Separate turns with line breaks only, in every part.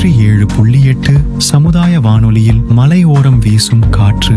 நூற்றி ஏழு புள்ளி எட்டு சமுதாய வானொலியில் மலையோரம் வீசும் காற்று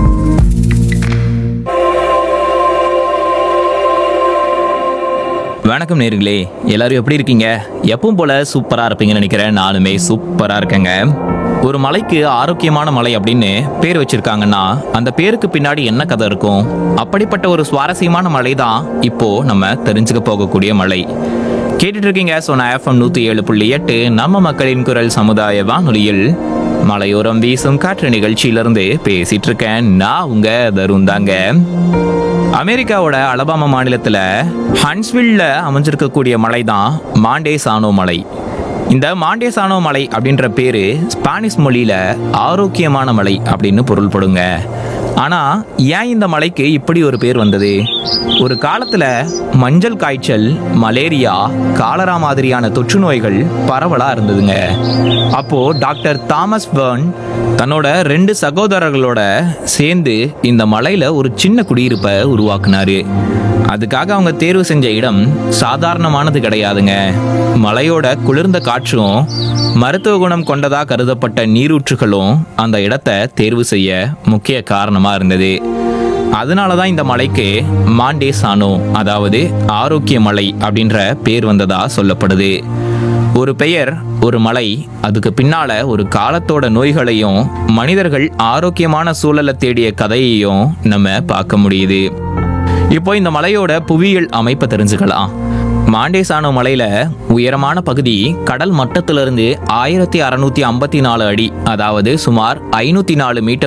வணக்கம் நேர்களே எல்லாரும் எப்படி இருக்கீங்க எப்பவும் போல சூப்பரா இருப்பீங்கன்னு நினைக்கிறேன் நானுமே சூப்பரா இருக்கேங்க ஒரு மலைக்கு ஆரோக்கியமான மலை அப்படின்னு பேர் வச்சிருக்காங்கன்னா அந்த பேருக்கு பின்னாடி என்ன கதை இருக்கும் அப்படிப்பட்ட ஒரு சுவாரஸ்யமான மலை தான் இப்போ நம்ம தெரிஞ்சுக்க போகக்கூடிய மலை கேட்டுட்டு இருக்கீங்க சோனா எஃப்எம் நூத்தி ஏழு புள்ளி எட்டு நம்ம மக்களின் குரல் சமுதாய வானொலியில் மலையோரம் வீசும் காற்று நிகழ்ச்சியிலிருந்து பேசிட்டு இருக்கேன் நான் உங்க தருண் தாங்க அமெரிக்காவோட அலபாமா மாநிலத்துல ஹன்ஸ்வில்ல அமைஞ்சிருக்கக்கூடிய மலை தான் மாண்டேசானோ மலை இந்த மாண்டேசானோ மலை அப்படின்ற பேரு ஸ்பானிஷ் மொழியில ஆரோக்கியமான மலை அப்படின்னு பொருள்படுங்க ஆனா ஏன் இந்த மலைக்கு இப்படி ஒரு பேர் வந்தது ஒரு காலத்துல மஞ்சள் காய்ச்சல் மலேரியா காலரா மாதிரியான தொற்று நோய்கள் பரவலா இருந்ததுங்க அப்போ டாக்டர் தாமஸ் பர்ன் தன்னோட ரெண்டு சகோதரர்களோட சேர்ந்து இந்த மலையில ஒரு சின்ன குடியிருப்பை உருவாக்குனாரு அதுக்காக அவங்க தேர்வு செஞ்ச இடம் சாதாரணமானது கிடையாதுங்க மலையோட குளிர்ந்த காற்றும் மருத்துவ குணம் கொண்டதா கருதப்பட்ட நீரூற்றுகளும் அந்த இடத்தை தேர்வு செய்ய முக்கிய காரணமா இருந்தது அதனால தான் இந்த மலைக்கு மாண்டே சானோ அதாவது ஆரோக்கிய மலை அப்படின்ற பேர் வந்ததா சொல்லப்படுது ஒரு பெயர் ஒரு மலை அதுக்கு பின்னால ஒரு காலத்தோட நோய்களையும் மனிதர்கள் ஆரோக்கியமான சூழலை தேடிய கதையையும் நம்ம பார்க்க முடியுது இப்போ இந்த மலையோட புவியியல் அமைப்பை தெரிஞ்சுக்கலாம் மாண்டேசானோ மலையில உயரமான பகுதி கடல் மட்டத்திலிருந்து ஆயிரத்தி அறுநூத்தி ஐம்பத்தி நாலு அடி அதாவது சுமார் ஐநூத்தி நாலு மீட்டர்